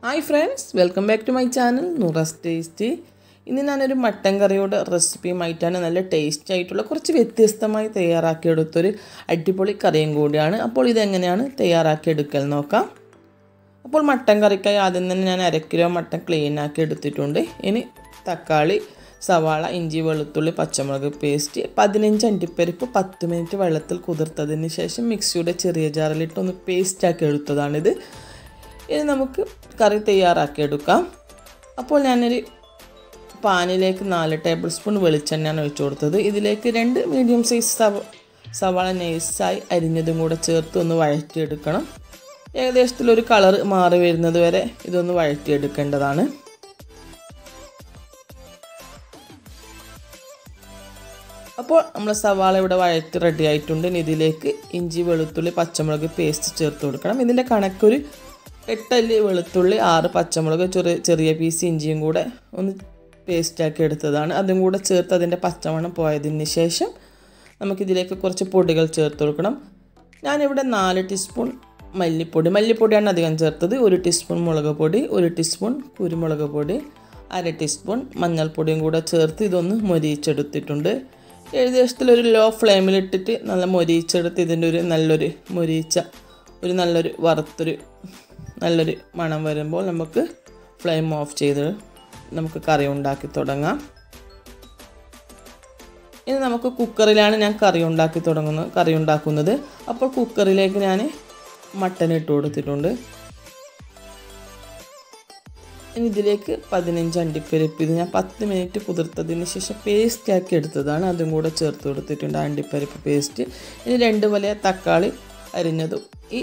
hi friends welcome back to my channel Noora's tasty ഇന്ന് ഞാനൊരു mutton കറിയുടെ റെസിപ്പിയുമായിട്ടാണ് നല്ല ടേസ്റ്റി ആയിട്ടുള്ള കുറച്ച് വ്യത്യസ്തമായി തയ്യാറാക്കിയെടുത്തൊരു അടിപൊളി കറിയും കൂടിയാണ് അപ്പോൾ ഇതെങ്ങനെയാണ് തയ്യാറാക്കിയെടുക്കൽ നോക്കാം അപ്പോൾ മട്ടൻ കറിക്കായി ആദ്യം തന്നെ ഞാൻ അര കിലോ മട്ടൻ ക്ലീൻ ആക്കി എടുത്തിട്ടുണ്ട് ഇനി തക്കാളി സവാള ഇഞ്ചി വെളുത്തുള്ളി പച്ചമുളക് പേസ്റ്റ് പതിനഞ്ച് അണ്ടിപ്പരിപ്പ് പത്ത് മിനിറ്റ് വെള്ളത്തിൽ കുതിർത്തതിന് ശേഷം മിക്സിയുടെ ചെറിയ ജാറിലിട്ട് ഒന്ന് പേസ്റ്റാക്കി എടുത്തതാണിത് ഇനി നമുക്ക് കറി തയ്യാറാക്കിയെടുക്കാം അപ്പോൾ ഞാനൊരു പാനിലേക്ക് നാല് ടേബിൾ സ്പൂൺ വെളിച്ചെണ്ണയാണ് ഒഴിച്ചു കൊടുത്തത് ഇതിലേക്ക് രണ്ട് മീഡിയം സൈസ് സവ സവാള നൈസായി അരിഞ്ഞതും കൂടെ ചേർത്ത് ഒന്ന് വഴറ്റിയെടുക്കണം ഏകദേശത്തിൽ ഒരു കളർ മാറി വരുന്നത് വരെ ഇതൊന്ന് വഴറ്റിയെടുക്കേണ്ടതാണ് അപ്പോൾ നമ്മൾ സവാള ഇവിടെ വഴറ്റി റെഡി ആയിട്ടുണ്ട് ഇനി ഇതിലേക്ക് ഇഞ്ചി വെളുത്തുള്ളി പച്ചമുളക് പേസ്റ്റ് ചേർത്ത് കൊടുക്കണം ഇതിൻ്റെ കണക്കൊരു എട്ടല്ലി വെളുത്തുള്ളി ആറ് പച്ചമുളക് ചെറിയ ചെറിയ പീസ് ഇഞ്ചിയും കൂടെ ഒന്ന് പേസ്റ്റാക്കി എടുത്തതാണ് അതും കൂടെ ചേർത്ത് അതിൻ്റെ പച്ചമണം പോയതിന് ശേഷം നമുക്കിതിലേക്ക് കുറച്ച് പൊടികൾ ചേർത്ത് കൊടുക്കണം ഞാനിവിടെ നാല് ടീസ്പൂൺ മല്ലിപ്പൊടി മല്ലിപ്പൊടിയാണ് അധികം ചേർത്തത് ഒരു ടീസ്പൂൺ മുളക് പൊടി ഒരു ടീസ്പൂൺ കുരുമുളക് പൊടി അര ടീസ്പൂൺ മഞ്ഞൾപ്പൊടിയും കൂടെ ചേർത്ത് ഇതൊന്ന് മൊരിയിച്ചെടുത്തിട്ടുണ്ട് ഏകദേശത്തിൽ ഒരു ലോ ഫ്ലെയിമിലിട്ടിട്ട് നല്ല മൊരിയിച്ചെടുത്ത് ഇതിൻ്റെ ഒരു നല്ലൊരു മൊരിയിച്ച ഒരു നല്ലൊരു വറുത്തൊരു നല്ലൊരു മണം വരുമ്പോൾ നമുക്ക് ഫ്ലെയിം ഓഫ് ചെയ്ത് നമുക്ക് കറി ഉണ്ടാക്കി തുടങ്ങാം ഇനി നമുക്ക് കുക്കറിലാണ് ഞാൻ കറി ഉണ്ടാക്കി തുടങ്ങുന്നത് കറി ഉണ്ടാക്കുന്നത് അപ്പോൾ കുക്കറിലേക്ക് ഞാൻ മട്ടൻ ഇട്ട് കൊടുത്തിട്ടുണ്ട് ഇനി ഇതിലേക്ക് പതിനഞ്ച് അണ്ടിപ്പരിപ്പ് ഇത് ഞാൻ പത്ത് മിനിറ്റ് കുതിർത്തതിന് ശേഷം പേസ്റ്റ് ആക്കി എടുത്തതാണ് അതും കൂടെ ചേർത്ത് കൊടുത്തിട്ടുണ്ട് അണ്ടിപ്പരിപ്പ് പേസ്റ്റ് ഇനി രണ്ട് വലിയ തക്കാളി അരിഞ്ഞതും ഈ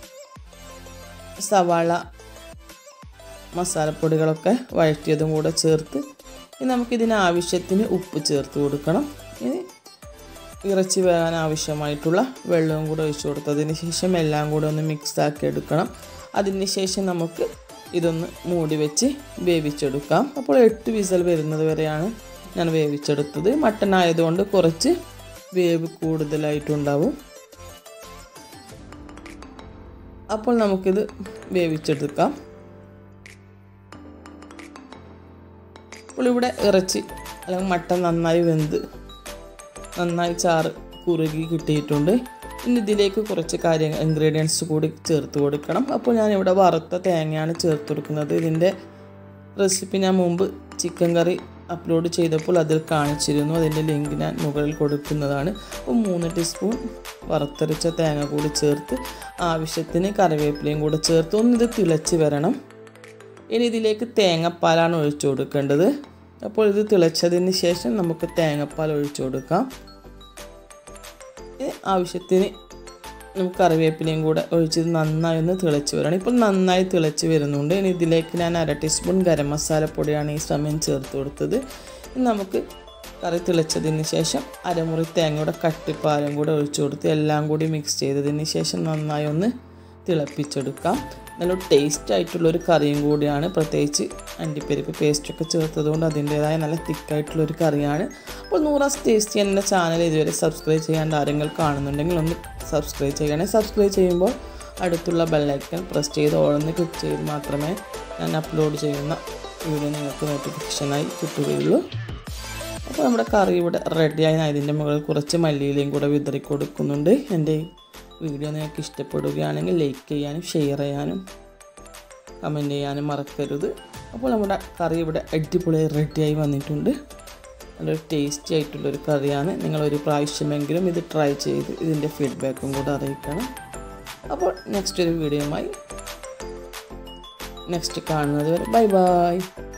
സവാള മസാലപ്പൊടികളൊക്കെ വഴറ്റിയതും കൂടെ ചേർത്ത് ഇനി നമുക്കിതിന് ആവശ്യത്തിന് ഉപ്പ് ചേർത്ത് കൊടുക്കണം ഇനി ഇറച്ചി വേകാൻ ആവശ്യമായിട്ടുള്ള വെള്ളവും കൂടെ ഒഴിച്ചു കൊടുത്തതിന് ശേഷം എല്ലാം കൂടെ ഒന്ന് മിക്സ് ആക്കി എടുക്കണം അതിന് ശേഷം നമുക്ക് ഇതൊന്ന് മൂടി വെച്ച് വേവിച്ചെടുക്കാം അപ്പോൾ എട്ട് വിസൽ വരുന്നത് വരെയാണ് ഞാൻ വേവിച്ചെടുത്തത് മട്ടൺ ആയതുകൊണ്ട് കുറച്ച് വേവ് കൂടുതലായിട്ടുണ്ടാവും അപ്പോൾ നമുക്കിത് വേവിച്ചെടുക്കാം അപ്പോൾ ഇവിടെ ഇറച്ചി അല്ലെങ്കിൽ മട്ടൻ നന്നായി വെന്ത് നന്നായി ചാറ് കുറുകി കിട്ടിയിട്ടുണ്ട് ഇനി ഇതിലേക്ക് കുറച്ച് കാര്യങ്ങൾ ഇൻഗ്രീഡിയൻസ് കൂടി ചേർത്ത് കൊടുക്കണം അപ്പോൾ ഞാനിവിടെ വറുത്ത തേങ്ങയാണ് ചേർത്ത് കൊടുക്കുന്നത് ഇതിൻ്റെ റെസിപ്പി ഞാൻ മുമ്പ് ചിക്കൻ കറി അപ്ലോഡ് ചെയ്തപ്പോൾ അതിൽ കാണിച്ചിരുന്നു അതിൻ്റെ ലിങ്ക് ഞാൻ മുകളിൽ കൊടുക്കുന്നതാണ് അപ്പോൾ മൂന്ന് ടീസ്പൂൺ വറുത്തരച്ച തേങ്ങ കൂടി ചേർത്ത് ആവശ്യത്തിന് കറിവേപ്പിലയും കൂടെ ചേർത്ത് ഒന്നിത് തിളച്ച് വരണം ഇനി ഇതിലേക്ക് തേങ്ങാപ്പാലാണ് ഒഴിച്ചു കൊടുക്കേണ്ടത് അപ്പോൾ ഇത് തിളച്ചതിന് ശേഷം നമുക്ക് തേങ്ങാപ്പാൽ ഒഴിച്ചു കൊടുക്കാം ആവശ്യത്തിന് നമുക്ക് കറിവേപ്പിലയും കൂടെ ഒഴിച്ചത് നന്നായി ഒന്ന് തിളച്ച് വരണം ഇപ്പോൾ നന്നായി തിളച്ച് വരുന്നുണ്ട് ഇനി ഇതിലേക്ക് ഞാൻ അര ടീസ്പൂൺ ഗരം മസാലപ്പൊടിയാണ് ഈ സമയം ചേർത്ത് കൊടുത്തത് ഇനി നമുക്ക് കറി തിളച്ചതിന് ശേഷം അരമുറി തേങ്ങയുടെ കട്ടിപ്പാലും കൂടെ ഒഴിച്ചു കൊടുത്ത് എല്ലാം കൂടി മിക്സ് ചെയ്തതിന് ശേഷം നന്നായി ഒന്ന് തിളപ്പിച്ചെടുക്കാം നല്ല ടേസ്റ്റ് ആയിട്ടുള്ളൊരു കറിയും കൂടിയാണ് പ്രത്യേകിച്ച് അണ്ടിപ്പരിപ്പ് പേസ്റ്റൊക്കെ ചേർത്തതുകൊണ്ട് അതിൻ്റേതായ നല്ല തിക്കായിട്ടുള്ളൊരു കറിയാണ് അപ്പോൾ നൂറാസ് ടേസ്റ്റി എൻ്റെ ചാനൽ ഇതുവരെ സബ്സ്ക്രൈബ് ചെയ്യാണ്ട് ആരെങ്കിലും കാണുന്നുണ്ടെങ്കിൽ ഒന്ന് സബ്സ്ക്രൈബ് ചെയ്യണേ സബ്സ്ക്രൈബ് ചെയ്യുമ്പോൾ അടുത്തുള്ള ബെല്ലൈക്കൺ പ്രസ് ചെയ്ത് ഓളൊന്ന് ക്ലിക്ക് ചെയ്ത് മാത്രമേ ഞാൻ അപ്ലോഡ് ചെയ്യുന്ന വീഡിയോ നിങ്ങൾക്ക് നോട്ടിഫിക്കേഷനായി കിട്ടുകയുള്ളൂ അപ്പോൾ നമ്മുടെ കറി ഇവിടെ റെഡിയായി അതിൻ്റെ മുകളിൽ കുറച്ച് മല്ലിയിലയും കൂടെ വിതറി കൊടുക്കുന്നുണ്ട് എൻ്റെ വീഡിയോ നിങ്ങൾക്ക് ഇഷ്ടപ്പെടുകയാണെങ്കിൽ ലൈക്ക് ചെയ്യാനും ഷെയർ ചെയ്യാനും കമൻറ്റ് ചെയ്യാനും മറക്കരുത് അപ്പോൾ നമ്മുടെ കറി ഇവിടെ അടിപൊളിയായി റെഡിയായി വന്നിട്ടുണ്ട് നല്ലൊരു ടേസ്റ്റി ആയിട്ടുള്ളൊരു കറിയാണ് നിങ്ങളൊരു പ്രാവശ്യമെങ്കിലും ഇത് ട്രൈ ചെയ്ത് ഇതിൻ്റെ ഫീഡ്ബാക്കും കൂടെ അറിയിക്കണം അപ്പോൾ നെക്സ്റ്റ് ഒരു വീഡിയോയുമായി നെക്സ്റ്റ് കാണുന്നത് വരെ ബൈ ബൈ